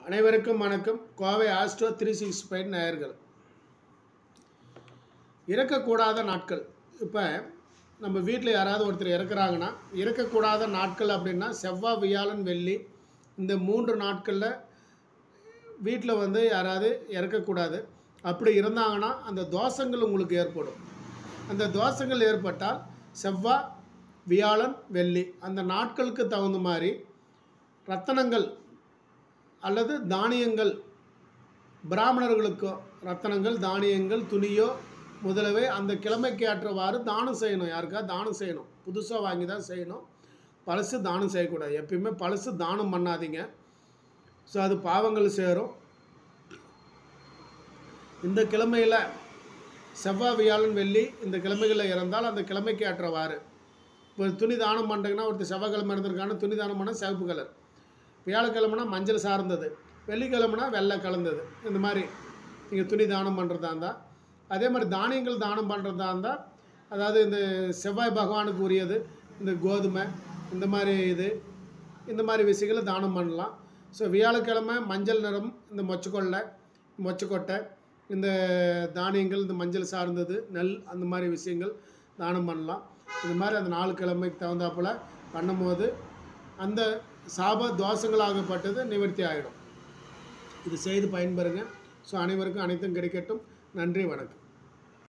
அனைவருக்கும் வணக்கம் Kovai Astro three six five நேயர்கள் இறக்கக்கூடாத நாட்கள் இப்போ நம்ம வீட்டில் யாராவது ஒருத்தர் இறக்குறாங்கன்னா இறக்கக்கூடாத நாட்கள் அப்படின்னா செவ்வாய் வியாழன் வெள்ளி இந்த மூன்று நாட்களில் வீட்டில் வந்து யாராவது இறக்கக்கூடாது அப்படி இருந்தாங்கன்னா அந்த தோஷங்கள் உங்களுக்கு ஏற்படும் அந்த தோஷங்கள் ஏற்பட்டால் செவ்வாய் வியாழன் வெள்ளி அந்த நாட்களுக்கு தகுந்த மாதிரி ரத்தனங்கள் அல்லது தானியங்கள் பிராமணர்களுக்கோ ரத்தனங்கள் தானியங்கள் துணியோ முதலவே அந்த கிழமைக்கு ஏற்றவாறு தானம் செய்யணும் யாருக்கா தானம் செய்யணும் புதுசாக வாங்கி தான் செய்யணும் பழசு தானம் செய்யக்கூடாது எப்பயுமே பழசு தானம் பண்ணாதீங்க ஸோ அது பாவங்கள் சேரும் இந்த கிழமையில் செவ்வாய் வியாழன் வெள்ளி இந்த கிழமைகளில் இறந்தால் அந்த கிழமைக்கு ஏற்றவாறு இப்போ துணி தானம் பண்ணுறீங்கன்னா ஒருத்தர் செவ்வாய்க்கிழமை இருந்திருக்கான துணி தானம் பண்ணால் சிவப்பு கலர் வியாழக்கிழமைனா மஞ்சள் சார்ந்தது வெள்ளிக்கிழமைனா வெள்ளை கலந்தது இந்த மாதிரி நீங்கள் துணி தானம் பண்ணுறதா இருந்தால் அதே மாதிரி தானியங்கள் தானம் பண்ணுறதா இருந்தால் அதாவது இந்த செவ்வாய் பகவானுக்கு உரியது இந்த கோதுமை இந்த மாதிரி இது இந்த மாதிரி விஷயங்களை தானம் பண்ணலாம் ஸோ வியாழக்கிழமை மஞ்சள் நிறம் இந்த மொச்சக்கொள்ளை மொச்சக்கொட்டை இந்த தானியங்கள் இந்த மஞ்சள் சார்ந்தது நெல் அந்த மாதிரி விஷயங்கள் தானம் பண்ணலாம் இந்த மாதிரி அந்த நாலு கிழமைக்கு தகுந்தாப்புல பண்ணும்போது அந்த சாப தோஷங்களாகப்பட்டது நிவர்த்தி ஆகிடும் இது செய்து பயன்பெறுங்க ஸோ அனைவருக்கும் அனைத்தும் கிடைக்கட்டும் நன்றி வணக்கம்